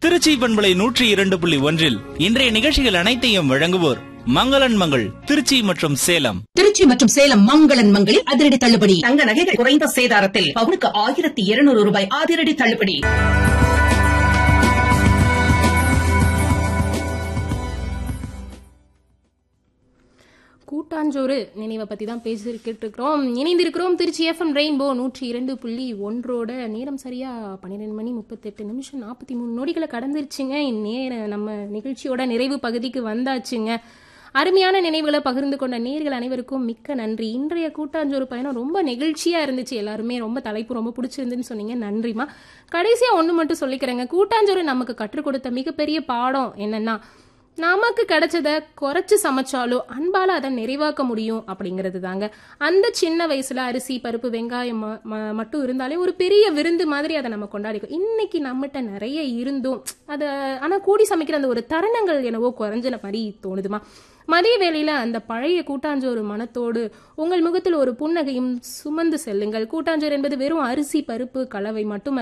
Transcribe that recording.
திருச்சி பண்பலை நூற்றி இரண்டு புள்ளி ஒன்றில் இன்றைய நிகழ்ச்சிகள் அனைத்தையும் வழங்குவோர் மங்களன் மங்கள் திருச்சி மற்றும் சேலம் திருச்சி மற்றும் சேலம் மங்களன் மங்களில் அதிரடி தள்ளுபடி தங்க நகைகள் குறைந்த சேதாரத்தில் பவுனுக்கு ஆயிரத்தி இருநூறு ரூபாய் அதிரடி தள்ளுபடி கூட்டாஞ்சோறு நினைவை பற்றி தான் பேசிக்கிட்டு இருக்கிறோம் இணைந்திருக்கிறோம் திருச்சி எஃப்எம் ரெயின்போ நூற்றி இரண்டு புள்ளி ஒன்றோட நேரம் சரியா பன்னிரெண்டு மணி முப்பத்தெட்டு நிமிஷம் நாற்பத்தி மூணு நொடிகளை கடந்துருச்சுங்க இந்நேர நம்ம நிகழ்ச்சியோட நிறைவு பகுதிக்கு வந்தாச்சுங்க அருமையான நினைவுகளை பகிர்ந்து கொண்ட நேர்கள் அனைவருக்கும் மிக்க நன்றி இன்றைய கூட்டாஞ்சோறு பயணம் ரொம்ப நெகிழ்ச்சியா இருந்துச்சு எல்லாருமே ரொம்ப தலைப்பு ரொம்ப பிடிச்சிருந்துன்னு சொன்னீங்க நன்றிமா கடைசியா ஒன்று மட்டும் சொல்லிக்கிறேங்க கூட்டாஞ்சோறு நமக்கு கற்றுக் கொடுத்த மிகப்பெரிய பாடம் என்னன்னா நமக்கு கிடைச்சத குறைச்சு சமைச்சாலோ அன்பால அதை நிறைவாக்க முடியும் அப்படிங்கிறது தாங்க அந்த சின்ன வயசுல அரிசி பருப்பு வெங்காயம் ம- ம- மட்டும் இருந்தாலே ஒரு பெரிய விருந்து மாதிரி அதை நம்ம கொண்டாடிக்கோ இன்னைக்கு நம்மகிட்ட நிறைய இருந்தும் அதை ஆனா கூடி சமைக்கிற அந்த ஒரு தருணங்கள் என்னவோ குறைஞ்ச மாதிரி தோணுதுமா மதிய வேளையில அந்த பழைய கூட்டாஞ்சோறு மனத்தோடு உங்கள் முகத்தில் ஒரு புன்னகையும் சுமந்து செல்லுங்கள் கூட்டாஞ்சோறு என்பது வெறும் அரிசி பருப்பு கலவை மட்டும்